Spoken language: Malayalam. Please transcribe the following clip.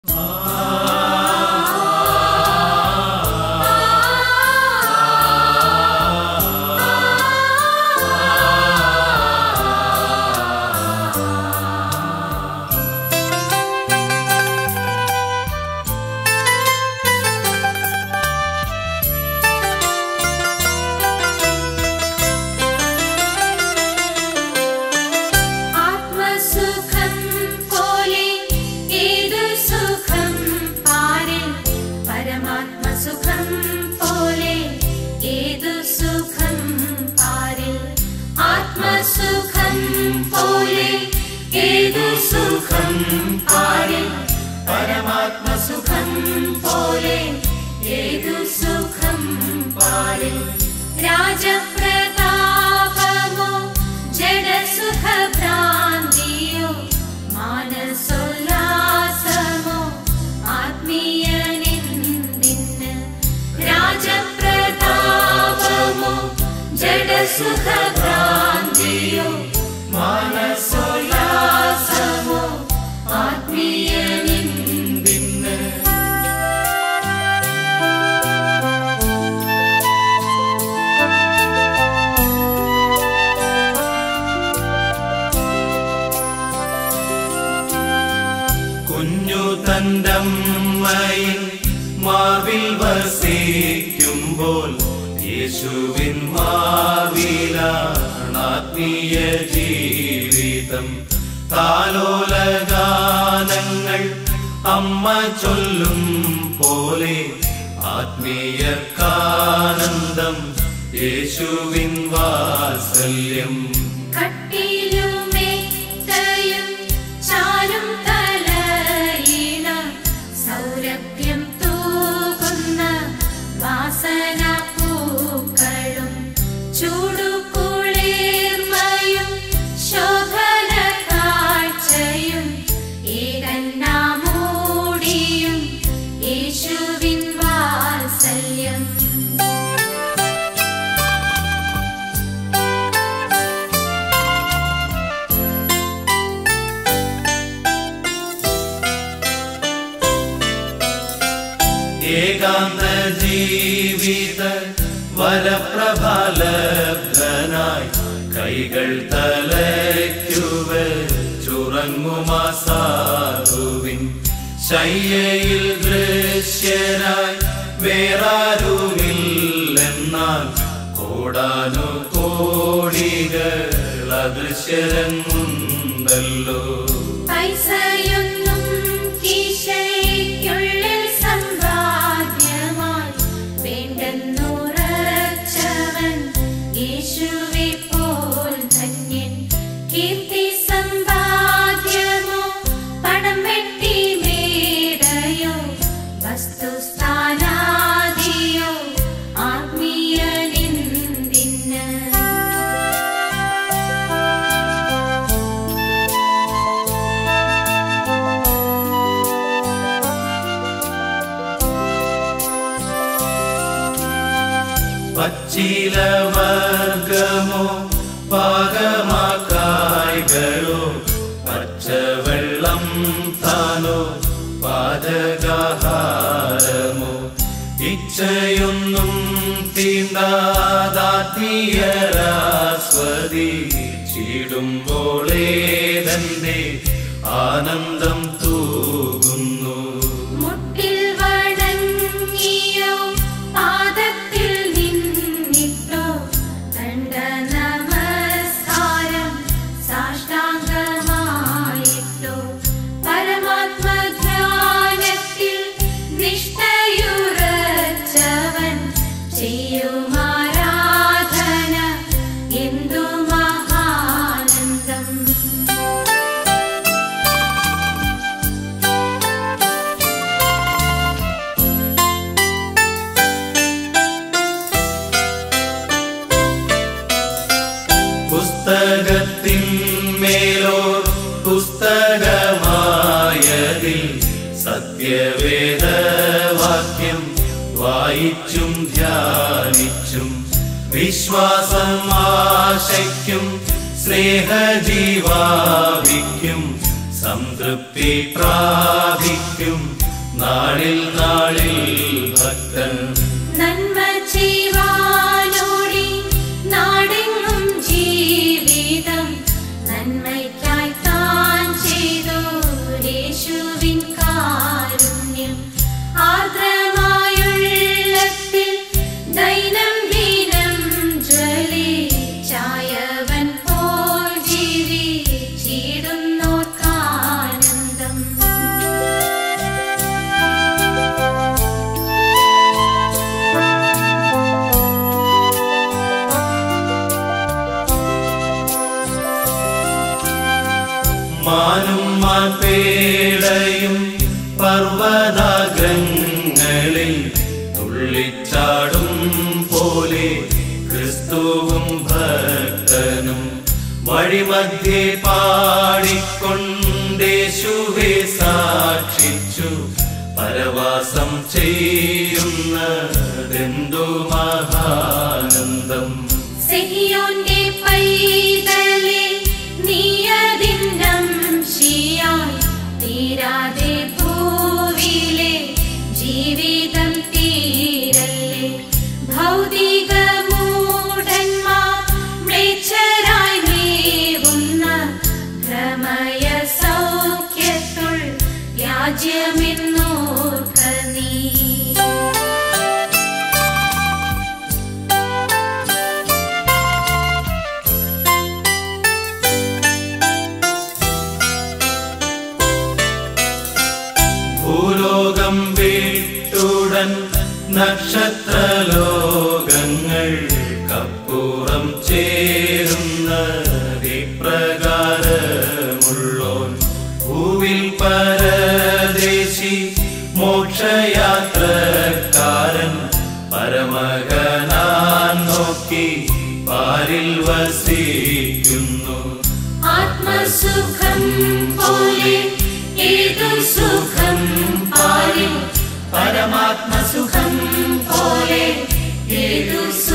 ആത്മസുഖം പോലെ ഏതു സുഖം പാരിൽ പരമാത്മസുഖം പോലെ ഏതു സുഖം പാരിൽ ആത്മസുഖം പോലെ ഏതു സുഖം പാരിൽ പരമാത്മസുഖം പോലെ ഏതു സുഖം പാരിൽ രാജപ്രതാപമോ ജഡസുഖഭ്രാന്തിയോ മാനസോല്ലാസമോ ആത്മീയനെന്തിന് രാജപ്രതാപമോ ജഡസുഖഭ്രാന്തിയോ മാനസോല്ലാസമോ ആത്മീയനെന്തിന് കുഞ്ഞു തന്തമ്മയിൽ മാവിൽ വസിക്കുമ്പോൾ യേശുവിൻ മാവിലാണ് ആത്മീയ ജീവിതം താലോലഗാനങ്ങൾ അമ്മ ചൊല്ലും പോലെ ആത്മീയക്കാനന്ദം യേശുവിൻ വാത്സല്യം കട്ടിലുമേത്തയും ചാരും തലയിണ സൗരഭ്യം തൂകുന്ന വാസന പൂക്കളും ചൂടുകുളിർമയും ശോഭന കാഴ്ചയും ഏകന്നാമൂടിയും യേശുവിൻ വാത്സല്യം ഏകാന്ത ജീവിത വരപ്രഭാലബ്ധനായി കൈകൾ തലയ്ക്കുവ ചുറങ്ങുമാസാധുവിൻ ശയ്യയിൽ ദൃശ്യനായി വേറാരുമില്ലെന്നാൽ കോടാനു കോടികൾ അദൃശ്യരങ്ങുണ്ടല്ലോ പൈസയൊന്നും കീശയ്ക്കുള്ളിൽ സമ്പാദ്യമായി വേണ്ടെന്നുറച്ചവൻ യേശുവെ പോൽ ധന്യൻ കീർത്തി സമ്പാദ്യമോ പണം വെട്ടി മേടയോ വസ്തുസ്ഥാനാദിയോ ആത്മീയനെന്തിന് പച്ചിലവർഗമോ പാകമാക്കായ്കളോ പച്ചവെള്ളം താനോ പാചകാഹാരമോ ഇച്ഛയൊന്നും തീണ്ടാതാത്മീയരാസ്വദിച്ചിടുമ്പോളേതന്റെ ആനന്ദം തൂകുന്നു മുട്ടിൽ വണങ്ങിയോ പാദത്തിൽ നിന്നിട്ടോ ദണ്ഡ നമസ്കാരം സാഷ്ടാംഗമായിട്ടോ പരമാത്മജ്ഞാനത്തിൽ നിഷ്ഠയുറച്ചവൻ ചെയ്യുമാരാധന എന്തു മഹാനന്ദം പുസ്തകത്തിൻ മേലോർ പുസ്തകമായതിൽ സത്യവേദവാക്യം വായിച്ചും ധ്യാനിച്ചും വിശ്വാസം ആശയ്ക്കും സ്നേഹജീവാവിക്കും സംതൃപ്തി പ്രാപിക്കും നാളിൽ നാളിൽ ഭക്തൻ നന്മ ചെയ്യുവാനോടി നാടെങ്ങും ജീവിതം നന്മയ്ക്കായി താൻ ചെയ്തു യേശുവിൻ കാരുണ്യം ആർദ്രമായുള്ളത്തിൽ ദൈനംദിനം ജ്വലിച്ചായവൻ പോൽ ജീവിച്ചിടുന്നോർക്കാനന്ദം മാനും മാൻപേടയും പർവ്വതാഗ്രങ്ങളിൽ തുള്ളിച്ചാടും പോലെ ക്രിസ്തുവും ഭക്തനും വഴിമധ്യേ പാടിക്കൊണ്ടേശുവെ സാക്ഷിച്ചു പരവാസം ചെയ്യുന്നതെന്തു മഹാനന്ദം സിഹിയോന്റെ പൈതലേ നീയതിന്നം ശിയായി തീരാതെ ഭൂവിലെ ജീവിതം തീരല്ലേ ഭൗതിക മൂഢന്മാർ മ്ലേച്ഛരായി നീവുന്ന ഭ്രമയ സൗഖ്യത്തുൾ രാജ്യമെന്നോർക്ക നീ ഭൂലോകം വീട്ടുടൻ നക്ഷത്രലോകങ്ങൾ കപ്പുറം ചേരുന്ന ഇപ്രകാരമുള്ളോൻ ഭൂവിൽ പരദേശി മോക്ഷയാത്രക്കാരൻ പരമകനാൻ നോക്കി പാരിൽ വസിക്കുന്നു ആത്മസുഖം പോലെ ഏതു സുഖം പാലിൽ പരമാത്മസുഖം പോലെ ഏതു